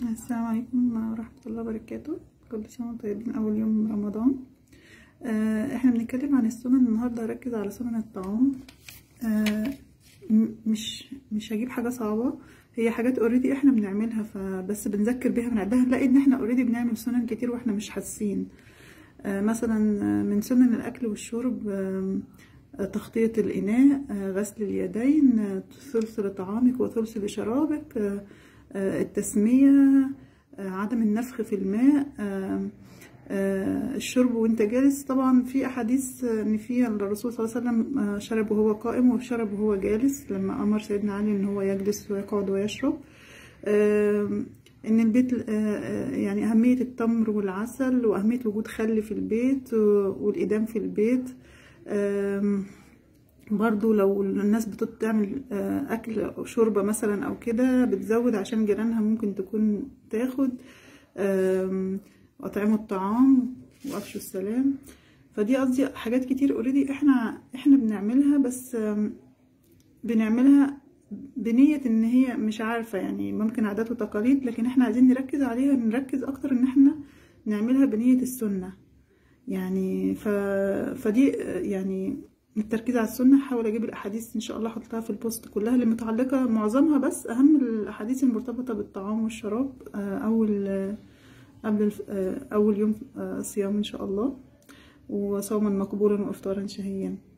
السلام عليكم ورحمة الله وبركاته كل سنة وانتم طيبين أول يوم من رمضان آه، احنا بنتكلم عن السنن النهاردة هركز على سنن الطعام آه، م- مش مش هجيب حاجة صعبة هي حاجات اوريدي احنا بنعملها فبس بنذكر بيها بنعدها نلاقي ان احنا اوريدي بنعمل سنن كتير واحنا مش حاسين آه، مثلا آه، من سنن الأكل والشرب آم، آه، تغطية الإناء آه، غسل اليدين آه، ثلث لطعامك وثلث لشرابك آه، آه، التسمية آه، عدم النفخ في الماء آه، آه، الشرب وانت جالس طبعا في احاديث آه، ان في الرسول صلى الله عليه وسلم آه، شرب وهو قائم وشرب وهو جالس لما امر سيدنا علي ان هو يجلس ويقعد ويشرب آم، ان البيت آه، آه، يعني اهميه التمر والعسل واهميه وجود خل في البيت و- والادام في البيت آم، برضو لو الناس بتعمل اكل او شوربه مثلا او كده بتزود عشان جيرانها ممكن تكون تاخد آم، واطعموا الطعام وافشوا السلام فدي قصدي حاجات كتير اوريدي احنا احنا بنعملها بس آم، بنعملها بنية ان هي مش عارفة يعني ممكن عادات وتقاليد لكن احنا عايزين نركز عليها نركز اكتر ان احنا نعملها بنية السنة يعني ف... فدي يعني التركيز على السنة هحاول اجيب الاحاديث ان شاء الله احطها في البوست كلها اللي متعلقة معظمها بس اهم الاحاديث المرتبطة بالطعام والشراب آه، اول قبل الف... آه، اول يوم آه، صيام ان شاء الله وصوما مقبولا وافطارا شهيا